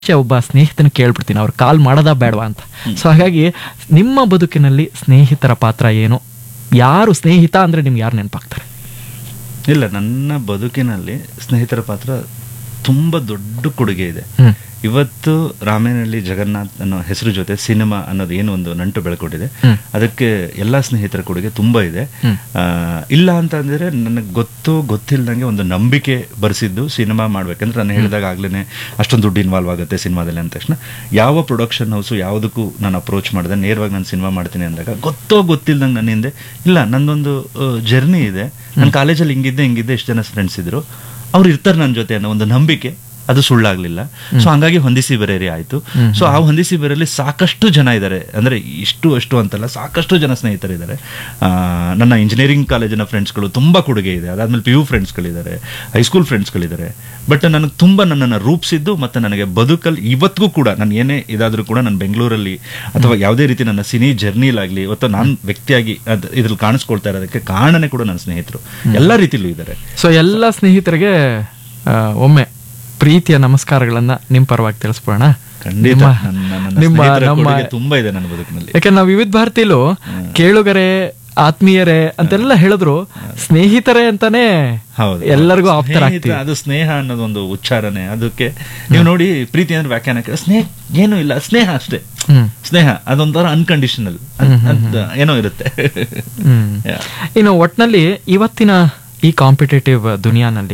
ಒಬ್ಬ ಸ್ನೇಹಿತನ ಕೇಳ್ಬಿಡ್ತೀನಿ ಅವ್ರು ಕಾಲ್ ಮಾಡೋದಾ ಬೇಡವಾ ಅಂತ ಸೊ ಹಾಗಾಗಿ ನಿಮ್ಮ ಬದುಕಿನಲ್ಲಿ ಸ್ನೇಹಿತರ ಪಾತ್ರ ಏನು ಯಾರು ಸ್ನೇಹಿತ ಅಂದ್ರೆ ನಿಮ್ಗೆ ಯಾರು ನೆನಪಾಗ್ತಾರೆ ಇಲ್ಲ ನನ್ನ ಬದುಕಿನಲ್ಲಿ ಸ್ನೇಹಿತರ ಪಾತ್ರ ತುಂಬ ದೊಡ್ಡ ಕೊಡುಗೆ ಇದೆ ಹ್ಮ್ ಇವತ್ತು ರಾಮೇನಹಳ್ಳಿ ಜಗನ್ನಾಥ್ ಅನ್ನೋ ಹೆಸರು ಜೊತೆ ಸಿನಿಮಾ ಅನ್ನೋದು ಏನು ಒಂದು ನಂಟು ಬೆಳ್ಕೊಂಡಿದೆ ಹ್ಮ್. ಅದಕ್ಕೆ ಎಲ್ಲ ಸ್ನೇಹಿತರ ಕೊಡುಗೆ ತುಂಬ ಇದೆ ಹ್ಮ್. ಆ, ಇಲ್ಲ ಅಂತ ಅಂದ್ರೆ ನನಗೆ ಗೊತ್ತು ಗೊತ್ತಿಲ್ದಂಗೆ ಒಂದು ನಂಬಿಕೆ ಬರೆಸಿದ್ದು ಸಿನಿಮಾ ಮಾಡ್ಬೇಕಂದ್ರೆ ನಾನು ಹೇಳಿದಾಗ ಆಗ್ಲೇ ಅಷ್ಟೊಂದು ದುಡ್ಡು ಇನ್ವಾಲ್ವ್ ಆಗುತ್ತೆ ಸಿನಿಮಾದಲ್ಲಿ ಅಂದ ತಕ್ಷಣ ಯಾವ ಪ್ರೊಡಕ್ಷನ್ ಹೌಸು ಯಾವುದಕ್ಕೂ ನಾನು ಅಪ್ರೋಚ್ ಮಾಡಿದೆ ನೇರವಾಗಿ ನಾನು ಸಿನಿಮಾ ಮಾಡ್ತೀನಿ ಅಂದಾಗ ಗೊತ್ತೋ ಗೊತ್ತಿಲ್ದಂಗೆ ನನ್ನ ಹಿಂದೆ ಇಲ್ಲ ನಂದೊಂದು ಜರ್ನಿ ಇದೆ ನನ್ನ ಕಾಲೇಜಲ್ಲಿ ಹಿಂಗಿದ್ದೆ ಹಿಂಗಿದ್ದೆ ಇಷ್ಟು ಜನ ಫ್ರೆಂಡ್ಸ್ ಇದ್ರು ಅವ್ರು ಇರ್ತಾರೆ ನನ್ನ ಜೊತೆ ಅನ್ನೋ ಒಂದು ನಂಬಿಕೆ ಅದು ಸುಳ್ಳಾಗ್ಲಿಲ್ಲ ಸೊ ಹಂಗಾಗಿ ಹೊಂದಿಸಿ ಬರೇರಿ ಆಯ್ತು ಸೊ ಆ ಹೊಂದಿಸಿ ಬರೆಯಲ್ಲಿ ಸಾಕಷ್ಟು ಜನ ಇದ್ದಾರೆ ಅಂದ್ರೆ ಇಷ್ಟು ಅಷ್ಟು ಅಂತಲ್ಲ ಸಾಕಷ್ಟು ಜನ ಸ್ನೇಹಿತರಿದ್ದಾರೆ ಆ, ನನ್ನ ಇಂಜಿನಿಯರಿಂಗ್ ಕಾಲೇಜಿನ ಫ್ರೆಂಡ್ಸ್ಗಳು ತುಂಬಾ ಕೊಡುಗೆ ಇದೆ ಅದಾದ್ಮೇಲೆ ಪಿ ಯು ಫ್ರೆಂಡ್ಸ್ಗಳಿದ್ದಾರೆ ಹೈಸ್ಕೂಲ್ ಫ್ರೆಂಡ್ಸ್ಗಳಿದ್ದಾರೆ ಬಟ್ ನನಗೆ ತುಂಬಾ ನನ್ನನ್ನು ರೂಪಿಸಿದ್ದು ಮತ್ತೆ ನನಗೆ ಬದುಕಲ್ಲಿ ಇವತ್ತಿಗೂ ಕೂಡ ನಾನು ಏನೇ ಇದಾದ್ರೂ ಕೂಡ ನಾನು ಬೆಂಗಳೂರಲ್ಲಿ ಅಥವಾ ಯಾವುದೇ ರೀತಿ ನನ್ನ ಸಿನಿ ಜರ್ನಿಲಾಗ್ಲಿ ಅಥವಾ ನಾನು ವ್ಯಕ್ತಿಯಾಗಿ ಅದ್ ಇದ್ರಲ್ಲಿ ಕಾಣಿಸ್ಕೊಳ್ತಾ ಇರೋದಕ್ಕೆ ಕಾರಣನೇ ಕೂಡ ನನ್ನ ಸ್ನೇಹಿತರು ಎಲ್ಲ ರೀತಿಲೂ ಇದ್ದಾರೆ ಸೊ ಎಲ್ಲ ಸ್ನೇಹಿತರಿಗೆ ಆ, ಒಮ್ಮೆ ಪ್ರೀತಿಯ ನಮಸ್ಕಾರಗಳನ್ನ ನಿಮ್ ಪರವಾಗಿ ತಿಳಿಸ್ಬೋಣ ಖಂಡಿತ ನಿಮ್ಮ- ನನ್ನ ನನ್ನ ನಿಮ್ಮ ಸ್ನೇಹಿತರ ನಮ್ಮ ಕೊಡುಗೆ ತುಂಬಾ ಇದೆ ನನ್ನ ಬದುಕಿನಲ್ಲಿ ಯಾಕಂದ್ರೆ ನಾವು ವಿವಿಧ ಭಾರತಿಲೂ ಕೇಳುಗರೆ ಆತ್ಮೀಯರೇ ಅಂತೆಲ್ಲ ಹೇಳಿದ್ರು ಸ್ನೇಹಿತರೆ ಅಂತಾನೆ ಹೌದು ಎಲ್ಲರಿಗೂ ಸ್ನೇಹಿತ, ಆಪ್ತರಾಗ್ತೀವಿ ಅದು ಸ್ನೇಹ ಅನ್ನೋದೊಂದು ಉಚ್ಚಾರಣೆ ಅದಕ್ಕೆ ನೀವು ನೋಡಿ ಪ್ರೀತಿ ಅಂದ್ರೆ ವ್ಯಾಖ್ಯಾನ ಕೇಳಿ, ಸ್ನೇಹ ಏನು ಇಲ್ಲ ಸ್ನೇಹ ಅಷ್ಟೇ ಹ್ಮ್ ಸ್ನೇಹ ಅದೊಂಥರ ಅನ್ಕಂಡೀಷನಲ್ ಏನೋ ಇರುತ್ತೆ ಹ್ಮ್ Yeah. ಇನ್ನು ಒಟ್ನಲ್ಲಿ ಇವತ್ತಿನ ಈ ಕಾಂಪಿಟೇಟಿವ್ ದುನಿಯಾನಲ್ಲಿ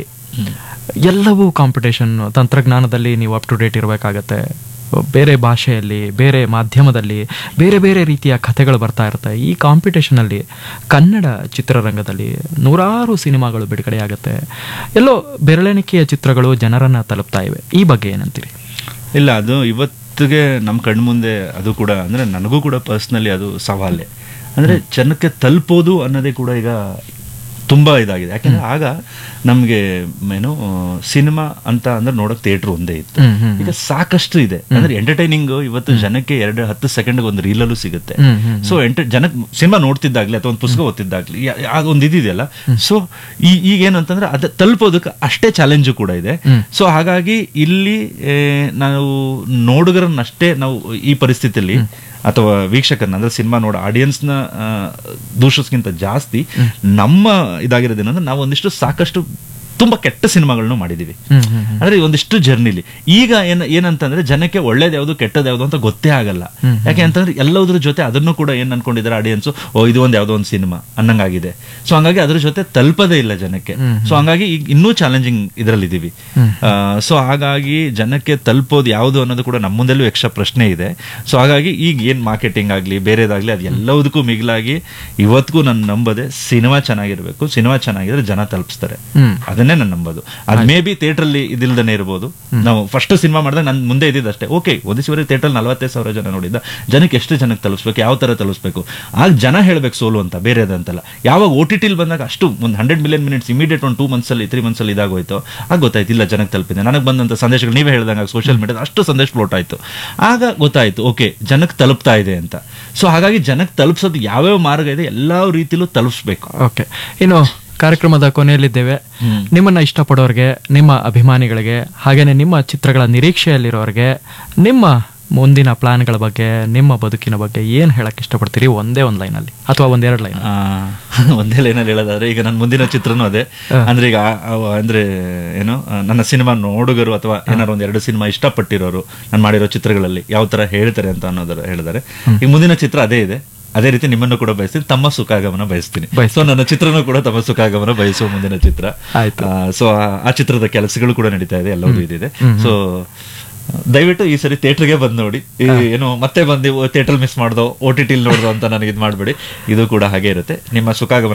ಎಲ್ಲವೂ ಕಾಂಪಿಟೇಷನ್ ತಂತ್ರಜ್ಞಾನದಲ್ಲಿ ನೀವು ಅಪ್ ಟು ಡೇಟ್ ಇರಬೇಕಾಗತ್ತೆ ಬೇರೆ ಭಾಷೆಯಲ್ಲಿ ಬೇರೆ ಮಾಧ್ಯಮದಲ್ಲಿ ಬೇರೆ ಬೇರೆ ರೀತಿಯ ಕಥೆಗಳು ಬರ್ತಾ ಇರುತ್ತೆ ಈ ಕಾಂಪಿಟೇಷನಲ್ಲಿ ಕನ್ನಡ ಚಿತ್ರರಂಗದಲ್ಲಿ ನೂರಾರು ಸಿನಿಮಾಗಳು ಬಿಡುಗಡೆಯಾಗುತ್ತೆ ಎಲ್ಲೋ ಬೆರಳೆಣಿಕೆಯ ಚಿತ್ರಗಳು ಜನರನ್ನ ತಲುಪ್ತಾ ಇವೆ ಈ ಬಗ್ಗೆ ಏನಂತೀರಿ ಇಲ್ಲ ಅದು ಇವತ್ತಿಗೆ ನಮ್ಮ ಕಣ್ಮುಂದೆ ಅದು ಕೂಡ ಅಂದ್ರೆ ನನಗೂ ಕೂಡ ಪರ್ಸ್ನಲಿ ಅದು ಸವಾಲೇ ಅಂದ್ರೆ ಜನಕ್ಕೆ ತಲುಪೋದು ಅನ್ನೋದೇ ಕೂಡ ಈಗ ತುಂಬಾ ಇದಾಗಿದೆ ಯಾಕಂದ್ರೆ ಆಗ ನಮ್ಗೆ ಏನು ಸಿನಿಮಾ ಅಂತ ಅಂದ್ರೆ ನೋಡಕ್ ಥಿಯೇಟರ್ ಒಂದೇ ಇತ್ತು ಹ್ಮ್, ಹ್ಮ್, ಈಗ ಸಾಕಷ್ಟು ಇದೆ ಅಂದ್ರೆ ಎಂಟರ್ಟೈನಿಂಗ್ ಇವತ್ತು ಜನಕ್ಕೆ ಎರಡು ಹತ್ತು ಸೆಕೆಂಡ್ ಒಂದು ರೀಲಲ್ಲೂ ಸಿಗುತ್ತೆ ಹ್ಮ್, ಹ್ಮ್, ಸೊ ಎಂಟರ್ ಜನಕ್ಕೆ ಸಿನಿಮಾ ನೋಡ್ತಿದ್ದಾಗ್ಲಿ ಅಥವಾ ಒಂದು ಪುಸ್ತಕ ಓದ್ತಿದ್ದಾಗ್ಲಿ ಯಾ- ಅದೊಂದು ಇದಿದೆಯಲ್ಲ ಸೊ ಈ ಈಗ ಏನು ಅಂತಂದ್ರೆ ಅದ ತಲುಪೋದಕ್ಕೆ ಅಷ್ಟೇ ಚಾಲೆಂಜು ಕೂಡ ಇದೆ ಹ್ಮ್. ಸೊ ಹಾಗಾಗಿ ಇಲ್ಲಿ ಏ, ನಾವು ನೋಡುಗರನ್ನಷ್ಟೇ ನಾವು ಈ ಪರಿಸ್ಥಿತಿಯಲ್ಲಿ ಅಥವಾ ವೀಕ್ಷಕರನ್ನ ಅಂದ್ರೆ ಸಿನಿಮಾ ನೋಡೋ ಆಡಿಯನ್ಸ್ನ ದೂಷಿಸ್ಕಿಂತ ಜಾಸ್ತಿ ನಮ್ಮ ಇದಾಗಿರೋದೇನಂದ್ರೆ ನಾವು ಒಂದಿಷ್ಟು ಸಾಕಷ್ಟು ತುಂಬಾ ಕೆಟ್ಟ ಸಿನಿಮಾಗಳನ್ನು ಮಾಡಿದೀವಿ ಹ್ಮ್ ಹ್ಮ್ ಹ್ಮ್. ಅಂದ್ರೆ ಒಂದಿಷ್ಟು ಜರ್ನಿಲಿ ಈಗ ಏನ್ ಏನಂತಂದ್ರೆ ಜನಕ್ಕೆ ಒಳ್ಳೇದು ಯಾವುದು ಕೆಟ್ಟದ್ದು ಯಾವುದು ಅಂತ ಗೊತ್ತೇ ಆಗಲ್ಲ ಯಾಕೆ ಅಂತಂದ್ರೆ ಎಲ್ಲದ್ರ ಜೊತೆ ಅದನ್ನು ಕೂಡ ಏನ್ ಅನ್ಕೊಂಡಿದ್ದಾರೆ ಆಡಿಯನ್ಸ್ ಓ ಇದು ಒಂದು ಯಾವ್ದೋ ಒಂದು ಸಿನಿಮಾ ಅನ್ನಂಗಾಗಿದೆ ಸೊ ಹಂಗಾಗಿ ಅದ್ರ ಜೊತೆ ತಲುಪದೇ ಇಲ್ಲ ಜನಕ್ಕೆ ಸೊ ಹಂಗಾಗಿ ಈಗ ಇನ್ನೂ ಚಾಲೆಂಜಿಂಗ್ ಇದರಲ್ಲಿದ್ದೀವಿ ಸೊ ಹಾಗಾಗಿ ಜನಕ್ಕೆ ತಲುಪೋದು ಯಾವುದು ಅನ್ನೋದು ಕೂಡ ನಮ್ಮ ಮುಂದೆಲ್ಲೂ ಎಕ್ಸ್ಟ್ರಾ ಪ್ರಶ್ನೆ ಇದೆ ಸೊ ಹಾಗಾಗಿ ಈಗ ಏನ್ ಮಾರ್ಕೆಟಿಂಗ್ ಆಗ್ಲಿ ಬೇರೆದಾಗ್ಲಿ ಅದು ಎಲ್ಲದಕ್ಕೂ ಮಿಗಿಲಾಗಿ ಇವತ್ತಿಗೂ ನಾನು ನಂಬದೆ ಸಿನಿಮಾ ಚೆನ್ನಾಗಿರ್ಬೇಕು ಸಿನಿಮಾ ಚೆನ್ನಾಗಿದ್ರೆ ಜನ ತಲುಪಿಸ್ತಾರೆ ಹ್ಮ್ ಅದನ್ನೇ ನಾನು ನಂಬೋದು ಅದ್ ಮೇ ಬಿ ಥಿಯೇಟರ್ ಅಲ್ಲಿ ಇದಿಲ್ದೇನೆ ಇರ್ಬೋದು ನಾವು ಫಸ್ಟ್ ಸಿನಿಮಾ ಮಾಡಿದಾಗ ನಾನು ಮುಂದೆ ಇದ್ದಿದ್ದಷ್ಟೇ ಓಕೆ ಒಂದಿಸಿವರೆ ಥಿಯೇಟರ್ ನಲವತ್ತೈದು ಸಾವಿರ ಜನ ನೋಡಿದ್ದ ಜನಕ್ಕೆ ಎಷ್ಟು ಜನಕ್ಕೆ ತಲುಪಿಸ್ಬೇಕು ಯಾವ ತರ ತಲುಪಿಸ್ಬೇಕು ಆಗ ಜನ ಹೇಳ್ಬೇಕು ಸೋಲು ಅಂತ ಬೇರೆದಂತಲ್ಲ ಯಾವಾಗ ಓ ಟಿ ಟಿಲ್ ಬಂದಾಗ ಅಷ್ಟು ಒಂದು ಹಂಡ್ರೆಡ್ ಮಿಲಿಯನ್ ಮಿನಿಟ್ಸ್ ಇಮಿಡಿಯೇಟ್ ಒಂದು ಟೂ ಮಂತ್ಸ್ ಅಲ್ಲಿ ತ್ರೀ ಮಂತ್ಸ್ ಅಲ್ಲಿ ಇದಾಗೋಯ್ತು ಆಗ ಗೊತ್ತಾಯ್ತು ಇಲ್ಲ ಜನಕ್ಕೆ ತಲುಪಿದೆ ನನಗೆ ಬಂದಂತ ಸಂದೇಶಗಳು ನೀವೇ ಹೇಳ್ದಂಗೆ ಸೋಷಿಯಲ್ ಮೀಡಿಯಾ ಅಷ್ಟು ಸಂದೇಶ ಫ್ಲೋಟ್ ಆಯ್ತು ಆಗ ಗೊತ್ತಾಯ್ತು ಓಕೆ ಜನಕ್ಕೆ ತಲುಪ್ತಾ ಇದೆ ಅಂತ ಸೊ ಹಾಗಾಗಿ ಜನಕ್ಕೆ ತಲುಪಿಸೋದು ಯಾವ್ಯಾವ ಮಾರ್ಗ ಇದೆ ಎಲ್ಲಾ ರೀತಿಲೂ ತಲುಪಿಸ್ಬೇಕು ಓಕೆ ಇನ್ನು ಕಾರ್ಯಕ್ರಮದ ಕೊನೆಯಲ್ಲಿದ್ದೇವೆ ನಿಮ್ಮನ್ನ ಇಷ್ಟಪಡೋರಿಗೆ ನಿಮ್ಮ ಅಭಿಮಾನಿಗಳಿಗೆ ಹಾಗೇನೆ ನಿಮ್ಮ ಚಿತ್ರಗಳ ನಿರೀಕ್ಷೆಯಲ್ಲಿರೋರಿಗೆ ನಿಮ್ಮ ಮುಂದಿನ ಪ್ಲಾನ್ಗಳ ಬಗ್ಗೆ ನಿಮ್ಮ ಬದುಕಿನ ಬಗ್ಗೆ ಏನ್ ಹೇಳಕ್ ಇಷ್ಟಪಡ್ತೀರಿ ಒಂದೇ ಒಂದ್ ಲೈನಲ್ಲಿ ಅಥವಾ ಒಂದೆರಡು ಲೈನ್ ಆ, ಒಂದೇ ಲೈನಲ್ಲಿ ಹೇಳೋದಾದ್ರೆ ಈಗ ನನ್ನ ಮುಂದಿನ ಚಿತ್ರನೂ ಅದೇ ಅಂದ್ರೆ ಈಗ ಆ- ಆ- ಅಂದ್ರೆ ಏನು ಆ, ನನ್ನ ಸಿನಿಮಾ ನೋಡುಗರು ಅಥವಾ ಏನಾರು ಒಂದ್ ಎರಡು ಸಿನಿಮಾ ಇಷ್ಟಪಟ್ಟಿರೋರು ನಾನು ಮಾಡಿರೋ ಚಿತ್ರಗಳಲ್ಲಿ ಯಾವ ತರ ಹೇಳ್ತಾರೆ ಅಂತ ಅನ್ನೋದರ ಹೇಳಿದ್ದಾರೆ ಈಗ ಮುಂದಿನ ಚಿತ್ರ ಅದೇ ಇದೆ ಅದೇ ರೀತಿ ನಿಮ್ಮನ್ನು ಕೂಡ ಬಯಸ್ತೀನಿ ತಮ್ಮ ಸುಖಾಗಮನ ಬಯಸ್ತೀನಿ ಸೊ ನನ್ನ ಚಿತ್ರನೂ ಕೂಡ ತಮ್ಮ ಸುಖಾಗಮನ ಬಯಸುವ ಮುಂದಿನ ಚಿತ್ರ ಆಯ್ತು. ಸೊ ಆ ಚಿತ್ರದ ಕೆಲಸಗಳು ಕೂಡ ನಡೀತಾ ಇದೆ ಎಲ್ಲವೂ ಇದಿದೆ ಸೊ ದಯವಿಟ್ಟು ಈ ಸರಿ ಥಿಯೇಟರ್ಗೆ ಬಂದು ನೋಡಿ ಈ ಏನು ಮತ್ತೆ ಬಂದು ಥಿಯೇಟರ್ ಮಿಸ್ ಮಾಡ್ದೋ ಓ ಟಿ ಟಿಲ್ ನೋಡ್ದೋ ಅಂತ ನನಗೆ ಇದು ಮಾಡಬೇಡಿ ಇದು ಕೂಡ ಹಾಗೆ ಇರುತ್ತೆ ನಿಮ್ಮ ಸುಖಾಗಮನ